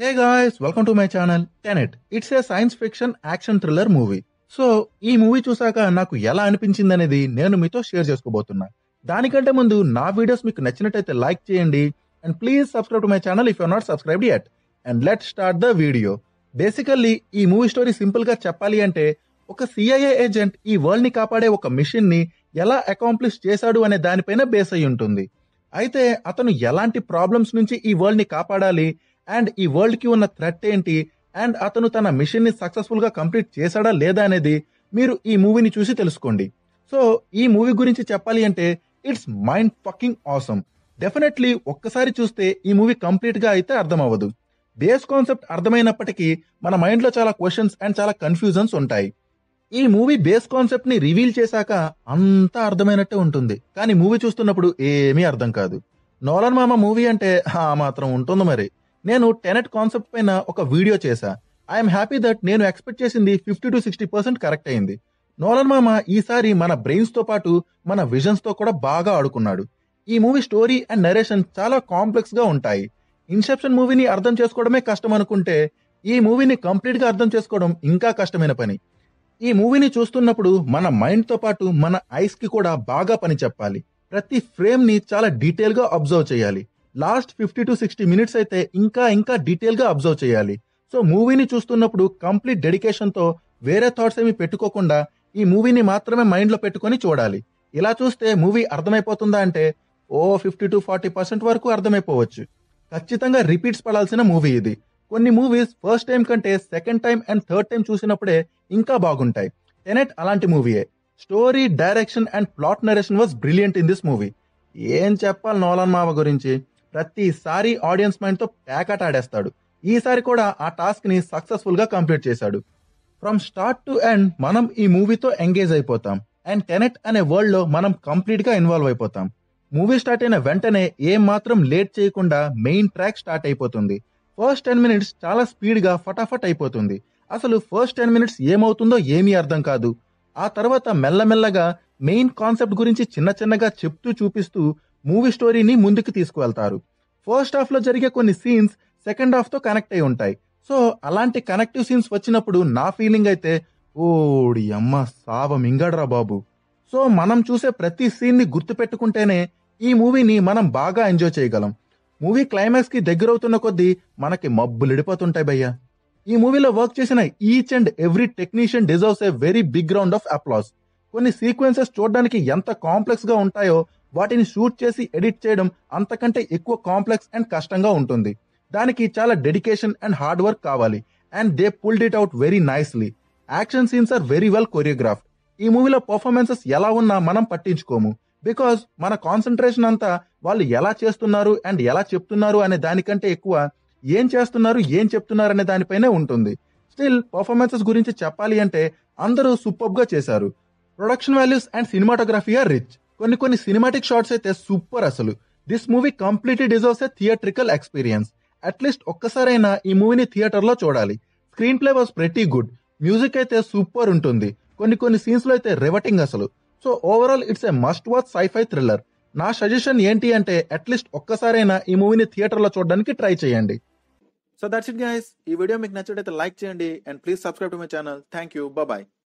hey guys welcome to my channel Tenet it's a science fiction action thriller movie so ఈ movie చూసాక నాకు ఎలా అనిపించింది అనేది నేను మీతో షేర్ చేసుకోబోతున్నా దానికంటే ముందు నా వీడియోస్ మీకు నచ్చినట్టయితే లైక్ చేయండి and please subscribe to my channel if you not subscribed yet and let start the video basically ఈ మూవీ స్టోరీ సింపుల్ గా చెప్పాలి అంటే ఒక సిఐఏ ఏజెంట్ ఈ వరల్డ్ ని కాపాడే ఒక మిషన్ ని ఎలా అకాంప్లిష్ చేశాడు అనే దానిపైన బేస్ అయి ఉంటుంది అయితే అతను ఎలాంటి ప్రాబ్లమ్స్ నుంచి ఈ వరల్డ్ ని కాపాడాలి అండ్ ఈ వరల్డ్ కి ఉన్న థ్రెట్ ఏంటి అండ్ అతను తన మిషన్ ని సక్సెస్ఫుల్ గా కంప్లీట్ చేశాడా లేదా అనేది మీరు ఈ మూవీని చూసి తెలుసుకోండి సో ఈ మూవీ గురించి చెప్పాలి అంటే it's mind fucking awesome definitely ఒక్కసారి చూస్తే ఈ మూవీ కంప్లీట్ గా అయితే అర్థం అవ్వదు బేస్ కాన్సెప్ట్ అర్థమైనప్పటికీ మన మైండ్ లో చాలా క్వశ్చన్స్ అండ్ చాలా కన్ఫ్యూజన్స్ ఉంటాయి ఈ మూవీ బేస్ కాన్సెప్ట్ ని రివీల్ చేశాక అంతా అర్థమైనట్టే ఉంటుంది కానీ మూవీ చూస్తున్నప్పుడు ఏమీ అర్థం కాదు నోలన్ మామ మూవీ అంటే ఆ మాత్రం ఉంటుంది మరి నేను టెనెట్ కాన్సెప్ట్ పైన ఒక వీడియో చేశా ఐఎమ్ హ్యాపీ దట్ నేను ఎక్స్పెక్ట్ చేసింది fifty to sixty percent correct అయింది నోలన్ మామ ఈసారి మన బ్రెయిన్స్ తో పాటు మన విజన్స్ తో కూడా బాగా ఆడుకున్నాడు ఈ మూవీ స్టోరీ అండ్ నరేషన్ చాలా కాంప్లెక్స్ గా ఉంటాయి ఇన్సెప్షన్ మూవీని అర్థం చేసుకోవడమే కష్టం అనుకుంటే ఈ మూవీని కంప్లీట్ గా అర్థం చేసుకోవడం ఇంకా కష్టమైన పని ఈ మూవీని చూస్తున్నప్పుడు మన మైండ్ తో పాటు మన ఐస్ కి కూడా బాగా పని చెప్పాలి ప్రతి ఫ్రేమ్ ని చాలా డీటెయిల్ గా అబ్జర్వ్ చేయాలి last fifty to sixty minutes అయితే ఇంకా ఇంకా డీటెయిల్ గా అబ్జర్వ్ చేయాలి సో మూవీని చూస్తున్నప్పుడు కంప్లీట్ డెడికేషన్ తో వేరే థాట్స్ ఏమి పెట్టుకోకుండా ఈ మూవీని మాత్రమే మైండ్ లో పెట్టుకొని చూడాలి ఇలా చూస్తే మూవీ అర్థమైపోతుందా అంటే ఓ ఫిఫ్టీ టు ఫార్టీ పర్సెంట్ వరకు అర్థమైపోవచ్చు ఖచ్చితంగా రిపీట్స్ పడాల్సిన మూవీ ఇది కొన్ని మూవీస్ ఫస్ట్ టైం కంటే second time and third time చూసినప్పుడే ఇంకా బాగుంటాయి టెనెట్ అలాంటి మూవీయే story direction and plot narration was brilliant in this movie ఏం చెప్పాలి నోలన్ మావ గురించి ప్రతిసారి ఆడియన్స్ మైండ్ తో ప్యాకట్ ఆడేస్తాడు ఈసారి కూడా ఆ టాస్క్ ని సక్సెస్ఫుల్ గా కంప్లీట్ చేశాడు ఫ్రమ్ స్టార్ట్ టు ఎండ్ మనం ఈ మూవీతో ఎంగేజ్ అయిపోతాం అండ్ టెనెట్ అనే వరల్డ్ లో మనం కంప్లీట్ గా ఇన్వాల్వ్ అయిపోతాం మూవీ స్టార్ట్ అయిన వెంటనే ఏం మాత్రం లేట్ చేయకుండా మెయిన్ ట్రాక్ స్టార్ట్ అయిపోతుంది ఫస్ట్ టెన్ మినిట్స్ చాలా స్పీడ్ గా ఫటాఫట్ అయిపోతుంది అసలు ఫస్ట్ టెన్ మినిట్స్ ఏమవుతుందో ఏమీ అర్థం కాదు ఆ తర్వాత మెల్లమెల్లగా మెయిన్ కాన్సెప్ట్ గురించి చిన్న చిన్నగా చెప్తూ చూపిస్తూ మూవీ స్టోరీని ముందుకు తీసుకువెళ్తారు ఫస్ట్ హాఫ్ లో జరిగే కొన్ని సీన్స్ సెకండ్ హాఫ్ తో కనెక్ట్ అయి ఉంటాయి సో అలాంటి కనెక్టివ్ సీన్స్ వచ్చినప్పుడు నా ఫీలింగ్ అయితే ఓడి అమ్మ సావ మింగడరా బాబు సో మనం చూసే ప్రతి సీన్ ని గుర్తు పెట్టుకుంటేనే ఈ మూవీని మనం బాగా ఎంజాయ్ చేయగలం మూవీ క్లైమాక్స్ కి దగ్గరవుతున్న కొద్దీ మనకి మబ్బులు ఇడిపోతుంటాయి భయ్యా ఈ మూవీలో వర్క్ చేసిన each and every technician deserves a very big round of applause కొన్ని సీక్వెన్సెస్ చూడడానికి ఎంత కాంప్లెక్స్ గా ఉంటాయో వాటిని షూట్ చేసి ఎడిట్ చేయడం అంతకంటే ఎక్కువ కాంప్లెక్స్ అండ్ కష్టంగా ఉంటుంది దానికి చాలా డెడికేషన్ అండ్ హార్డ్ వర్క్ కావాలి and they pulled it out very nicely action scenes are very well choreograph ఈ మూవీలో పర్ఫార్మెన్సెస్ ఎలా ఉన్నా మనం పట్టించుకోము బికాజ్ మన కాన్సన్ట్రేషన్ అంతా వాళ్ళు ఎలా చేస్తున్నారు అండ్ ఎలా చెప్తున్నారు అనే దానికంటే ఎక్కువ ఏం చేస్తున్నారు ఏం చెప్తున్నారు అనే దానిపైనే ఉంటుంది స్టిల్ పర్ఫార్మెన్సెస్ గురించి చెప్పాలి అంటే అందరూ సూపర్ గా చేశారు production values and cinematography are rich కొన్ని కొన్ని సినిమాటిక్ షార్ట్స్ అయితే సూపర్ అసలు this movie completely deserves a theatrical experience at least ఒక్కసారైనా ఈ మూవీని థియేటర్ లో చూడాలి screenplay was pretty good music అయితే సూపర్ ఉంటుంది కొన్ని కొన్ని సీన్స్ లో అయితే రివటింగ్ అసలు so overall it's a must watch sci-fi thriller నా సజెషన్ ఏంటి అంటే అట్లీస్ట్ ఒక్కసారైనా ఈ మూవీని థియేటర్ లో చూడడానికి ట్రై చేయండి సో దట్స్ ఇట్ గైస్ ఈ వీడియో మీకు నచ్చినట్లయితే లైక్ చేయండి and please subscribe to my channel thank you bye